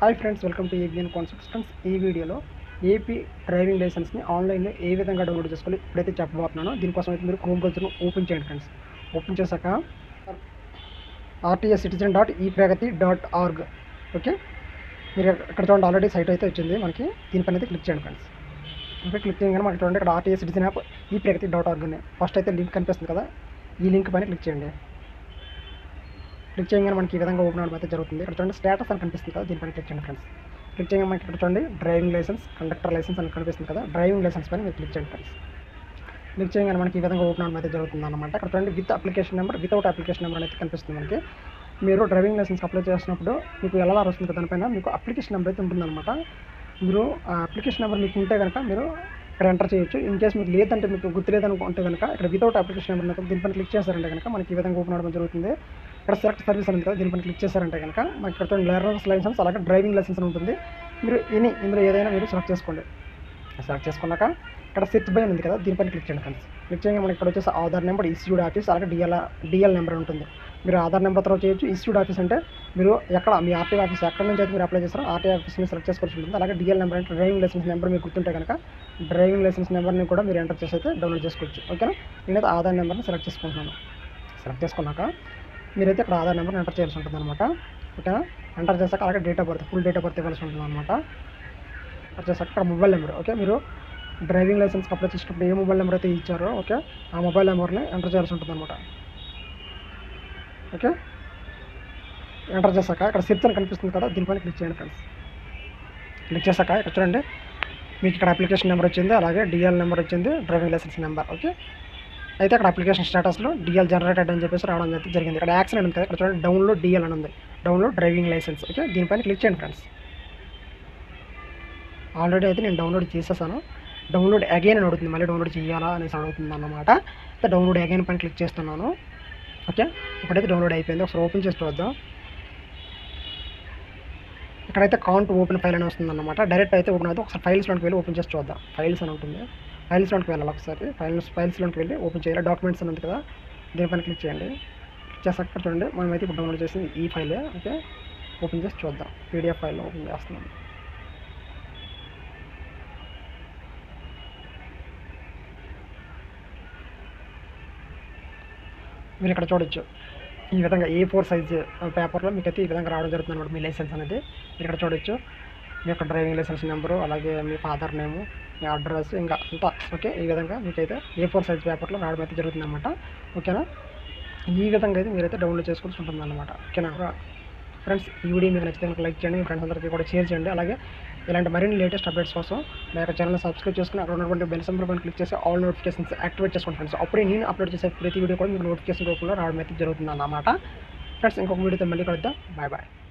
hi friends welcome to ABN concepts friends ఈ వీడియోలో AP driving లైసెన్స్ని ఆన్లైన్లో ఏ విధంగా డౌన్లోడ్ చేసుకోవాలి ఇప్పుడైతే చెప్పబోతున్నానో దీనికోసం అయితే మీరు క్రోమ్ బ్రౌజర్ను ఓపెన్ చేయండి ఫ్రెండ్స్ ఓపెన్ చేశాక RTS citizen dot e Pragati dot org okay మీరు ఇక్కడ చూడండి ఆల్రెడీ సైట్ అయితే వచ్చింది మనకి దీనిపైన అయితే క్లిక్ చేయండి ఫ్రెండ్స్ ఇంకా క్లిక్ చేయగానే మనకి చూడండి ఇక్కడ RTS citizen app e Pragati dot org అని ఫస్ట్ అయితే లింక్ కనిపిస్తుంది కదా ఈ లింక్ పైన క్లిక్ చేయండి క్లిక్ చేయగానే మనకి ఈ విధంగా ఓపెన్ అవడం అయితే జరుగుతుంది ఇక్కడ చూడండి స్టేటస్ అని కనిపిస్తుంది కదా దీనిపైన క్లిక్ చేయండి ఫ్రెండ్స్ క్లిక్ చేయగానే మనకి ఇక్కడ చూడండి డ్రైవింగ్ లైసెన్స్ కండక్టర్ లైసెన్స్ అని కనిపిస్తుంది కదా డ్రైవింగ్ లైసెన్స్ పైన మీరు క్లిక్ చేయండి ఫ్రెండ్స్ క్లిక్ చేయగానే మనకి ఈ విధంగా ఓపెన్ అవడం అయితే జరుగుతుంది అనమాట ఇక్కడ చూడండి with application number without application number అనేది కనిపిస్తుంది మనకి మీరు డ్రైవింగ్ లైసెన్స్ అప్లై చేసినప్పుడు మీకు ఎలా వస్తుంది కదా దానిపైన మీకు అప్లికేషన్ నెంబర్ అయితే ఉంటుందన్నమాట మీరు ఆ అప్లికేషన్ నెంబర్ మీకు ఉంటే కనుక మీరు ఇక్కడ ఎంటర్ చేయొచ్చు ఇన్ కేస్ మీకు లేదంటే మీకు గుర్తులేదనుకుంటే కనుక ఇక్కడ వితౌట్ అప్లికేషన్ నెంబర్ అనేది దీనిపైన క్లిక్ చేశారంటే కనుక మనకి ఈ విధంగా ఓపెన్ అవడం జరుగుతుంది ఇక్కడ సెలెక్ట్ సర్వీస్ అని ఉంది కదా దీనిపైన క్లిక్ చేశారంటే కనుక మనకి ఇక్కడ చూడండి లెర్నర్స్ లైసెన్స్ అలాగే డ్రైవింగ్ లైసెన్స్ అని ఉంటుంది మీరు ఎనీ ఇందులో ఏదైనా మీరు సెలెక్ట్ చేసుకోండి సెలెక్ట్ చేసుకున్నాక ఇక్కడ సెర్చ్ బై ఉంది కదా దీనిపైన క్లిక్ చేయండి ఫ్రెండ్స్ క్లిక్ చేయగా మనకి ఇక్కడ వచ్చేసి ఆధార్ నెంబర్ ఇన్స్టిట్యూట్ ఆఫీస్ అలాగే డిఎల్ డిఎల్ నెంబర్ ఉంటుంది మీరు ఆధార్ నెంబర్ తర్వాత చేయొచ్చు ఇన్స్టిట్యూట్ ఆఫీస్ అంటే మీరు ఎక్కడ మీ ఆర్టీ ఆఫీస్ ఎక్కడ నుంచి అయితే మీరు అప్లై చేస్తారో ఆర్టీ ఆఫీస్ని సెలెక్ట్ చేసుకోవాల్సి ఉంటుంది అలాగే డిఎల్ నెంబర్ అంటే డ్రైవింగ్ లైసెన్స్ నెంబర్ మీకు గుర్తుంటే కనుక డ్రైవింగ్ లైసెన్స్ నెంబర్ని కూడా మీరు ఎంటర్ చేసి అయితే డౌన్లోడ్ చేసుకోవచ్చు ఓకేనా నేనైతే ఆధార్ నెంబర్ని సెలెక్ట్ చేసుకుంటున్నాను సెలెక్ట్ చేసుకున్నాక మీరైతే ఇక్కడ ఆధార్ నెంబర్ని ఎంటర్ చేయాల్సి ఉంటుంది అనమాట ఓకేనా ఎంటర్ చేశాక అలాగే date of birth full date of birth ఇవ్వాల్సి ఉంటుంది అనమాట ఎంటర్ చేశాక ఇక్కడ మొబైల్ నెంబర్ ఓకే మీరు డ్రైవింగ్ లైసెన్స్ అప్లై చేసినప్పుడు ఏ మొబైల్ నెంబర్ అయితే ఇచ్చారో ఓకే ఆ మొబైల్ నెంబర్ని ఎంటర్ చేయాల్సి ఉంటుంది అనమాట ఓకే ఎంటర్ చేశాక ఇక్కడ సెర్చ్ అని కనిపిస్తుంది కదా దీనిపైన క్లిక్ చేయండి ఫ్రెండ్స్ క్లిక్ చేశాక ఇక్కడ చూడండి మీకు ఇక్కడ అప్లికేషన్ నెంబర్ వచ్చింది అలాగే డిఎల్ నెంబర్ వచ్చింది డ్రైవింగ్ లైసెన్స్ నెంబర్ ఓకే అయితే అక్కడ అప్లికేషన్ స్టేటస్లో డిఎల్ జనరేటెడ్ అని చెప్పేసి రావడం అయితే జరిగింది ఇక్కడ యాక్సిడెంట్ ఉంది కదా ఇక్కడ చూడండి డౌన్లోడ్ డిఎల్ అని ఉంది డౌన్లోడ్ డ్రైవింగ్ లైసెన్స్ ఓకే దీనిపైన క్లిక్ చేయండి ఫ్రెండ్స్ ఆల్రెడీ అయితే నేను డౌన్లోడ్ చేసేసాను డౌన్లోడ్ అగైన్ అని అడుగుతుంది మళ్ళీ డౌన్లోడ్ చేయాలా అనేసి అడుగుతుంది అన్నమాట అయితే డౌన్లోడ్ అగైన్ పైన క్లిక్ చేస్తున్నాను ఓకే ఇప్పుడైతే డౌన్లోడ్ అయిపోయింది ఒకసారి ఓపెన్ చేసి చూద్దాం ఇక్కడైతే కౌంట్ ఓపెన్ ఫైల్ అని వస్తుంది అనమాట డైరెక్ట్ అయితే ఓపెన్ అవుతుంది ఒకసారి ఫైల్స్లోకి వెళ్ళి ఓపెన్ చేసి చూద్దాం ఫైల్స్ అని ఉంటుంది ఫైల్స్లోకి వెళ్ళాలి ఒకసారి ఫైల్స్ ఫైల్స్లోకి వెళ్ళి ఓపెన్ చేయాలి డాక్యుమెంట్స్ అని ఉంది కదా దీనిపైన క్లిక్ చేయండి క్లిక్ చేసాక ఇక్కడ చూడండి మనమైతే ఇప్పుడు డౌన్లోడ్ చేసింది ఈ ఫైలే ఓకే ఓపెన్ చేసి చూద్దాం పీడిఎఫ్ ఫైల్ ఓపెన్ చేస్తున్నాం మీరు ఇక్కడ చూడొచ్చు ఈ విధంగా ఏ ఫోర్ సైజ్ పేపర్లో మీకు అయితే ఈ విధంగా రావడం జరుగుతుంది అనమాట మీ లైసెన్స్ అనేది మీరు ఇక్కడ చూడొచ్చు మీ యొక్క డ్రైవింగ్ లైసెన్స్ నెంబరు అలాగే మీ ఫాదర్ నేము మీ అడ్రస్ ఇంకా అంతా ఓకే ఈ విధంగా మీకైతే ఏ ఫోర్ సైజ్ పేపర్లో రావడం అయితే జరుగుతుంది అనమాట ఓకేనా ఈ విధంగా అయితే మీరైతే డౌన్లోడ్ చేసుకోవాల్సి ఉంటుంది అనమాట ఓకేనా ఫ్రెండ్స్ ఈ వీడియో మీకు నచ్చితే కనుక లైక్ చేయండి మీ ఫ్రెండ్స్ అందరికీ కూడా షేర్ చేయండి అలాగే ఇలాంటి మరిన్ని లేటెస్ట్ అప్డేట్స్ కోసం నా యొక్క ఛానల్ సబ్స్క్రైబ్ చేసుకుని అక్కడ ఉన్నటువంటి బెల్ సింబల్ పైన క్లిక్ చేసి ఆల్ నోటిఫికేషన్స్ యాక్టివేట్ చేసుకోండి ఫ్రెండ్స్ అప్పుడే నేను అప్లోడ్ చేసే ప్రతి వీడియో కూడా మీకు నోటిఫికేషన్ రూపంలో రావడం అయితే జరుగుతుంది అన్నమాట ఫ్రెండ్స్ ఇంకొక వీడియోతో మళ్ళీ కలుద్దాం బాయ్ బాయ్